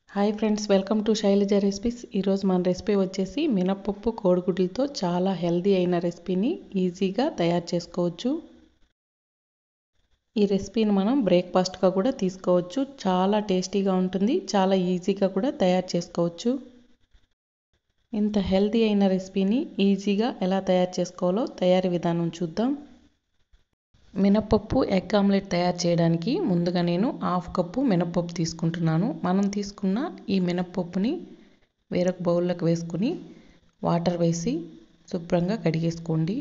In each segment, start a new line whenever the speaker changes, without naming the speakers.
hi friends welcome to Shailaja recipes ఈరోజు మన recipe వచ్చేసి మినప్పప్పు కోడిగుడ్లతో చాలా హెల్దీ అయిన రెసిపీని ఈజీగా తయారు చేసుకోవచ్చు ఈ రెసిపీని మనం బ్రేక్ఫాస్ట్గా కూడా తీసుకోవచ్చు చాలా టేస్టీగా ఉంటుంది చాలా ఈజీగా కూడా తయారు చేసుకోవచ్చు ఇంత హెల్దీ అయిన రెసిపీని ఈజీగా ఎలా తయారు చేసుకోవాలో తయారీ విధానం చూద్దాం మినప్పప్పు ఎగ్ ఆమ్లెట్ తయారు చేయడానికి ముందుగా నేను హాఫ్ కప్పు మినప్పప్పు తీసుకుంటున్నాను మనం తీసుకున్న ఈ మినప్పప్పుని వేరొక బౌల్లోకి వేసుకుని వాటర్ వేసి శుభ్రంగా కడిగేసుకోండి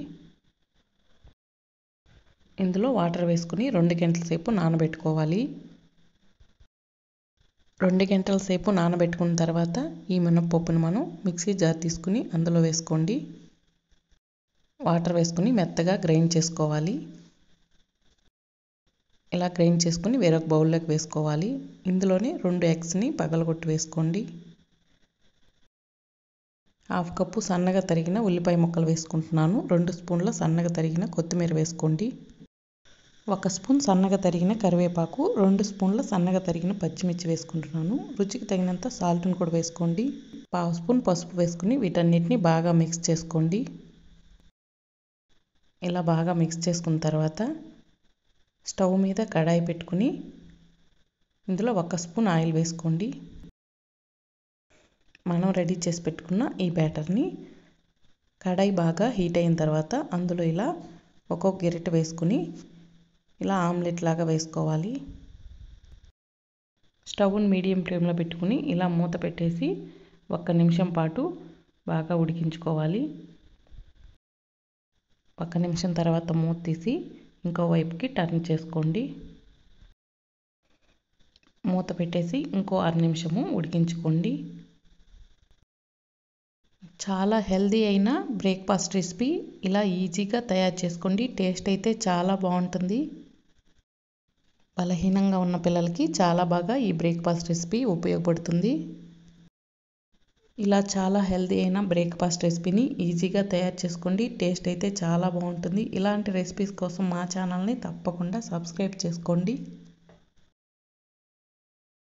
ఇందులో వాటర్ వేసుకుని రెండు గంటల సేపు నానబెట్టుకోవాలి రెండు గంటల సేపు నానబెట్టుకున్న తర్వాత ఈ మినప్పప్పుని మనం మిక్సీ జార్ తీసుకుని అందులో వేసుకోండి వాటర్ వేసుకుని మెత్తగా గ్రైండ్ చేసుకోవాలి ఇలా గ్రైండ్ చేసుకుని వేరొక బౌల్లోకి వేసుకోవాలి ఇందులోనే రెండు ఎగ్స్ని పగలగొట్టి వేసుకోండి హాఫ్ కప్పు సన్నగా తరిగిన ఉల్లిపాయ ముక్కలు వేసుకుంటున్నాను రెండు స్పూన్ల సన్నగా తరిగిన కొత్తిమీర వేసుకోండి ఒక స్పూన్ సన్నగా తరిగిన కరివేపాకు రెండు స్పూన్ల సన్నగా తరిగిన పచ్చిమిర్చి వేసుకుంటున్నాను రుచికి తగినంత సాల్ట్ని కూడా వేసుకోండి పావు స్పూన్ పసుపు వేసుకుని వీటన్నిటిని బాగా మిక్స్ చేసుకోండి ఇలా బాగా మిక్స్ చేసుకున్న తర్వాత స్టవ్ మీద కడాయి పెట్టుకుని ఇందులో ఒక స్పూన్ ఆయిల్ వేసుకోండి మనం రెడీ చేసి పెట్టుకున్న ఈ బ్యాటర్ని కడాయి బాగా హీట్ అయిన తర్వాత అందులో ఇలా ఒక్కొక్క గిరిట వేసుకుని ఇలా ఆమ్లెట్ లాగా వేసుకోవాలి స్టవ్ని మీడియం ఫ్లేమ్లో పెట్టుకుని ఇలా మూత పెట్టేసి ఒక్క నిమిషం పాటు బాగా ఉడికించుకోవాలి ఒక్క నిమిషం తర్వాత మూత తీసి ఇంకో వైపుకి టర్న్ చేసుకోండి మూత పెట్టేసి ఇంకో ఆరు నిమిషము ఉడికించుకోండి చాలా హెల్దీ అయిన బ్రేక్ఫాస్ట్ రెసిపీ ఇలా ఈజీగా తయారు చేసుకోండి టేస్ట్ అయితే చాలా బాగుంటుంది బలహీనంగా ఉన్న పిల్లలకి చాలా బాగా ఈ బ్రేక్ఫాస్ట్ రెసిపీ ఉపయోగపడుతుంది ఇలా చాలా హెల్తీ అయిన బ్రేక్ఫాస్ట్ రెసిపీని ఈజీగా తయారు చేసుకోండి టేస్ట్ అయితే చాలా బాగుంటుంది ఇలాంటి రెసిపీస్ కోసం మా ఛానల్ని తప్పకుండా సబ్స్క్రైబ్ చేసుకోండి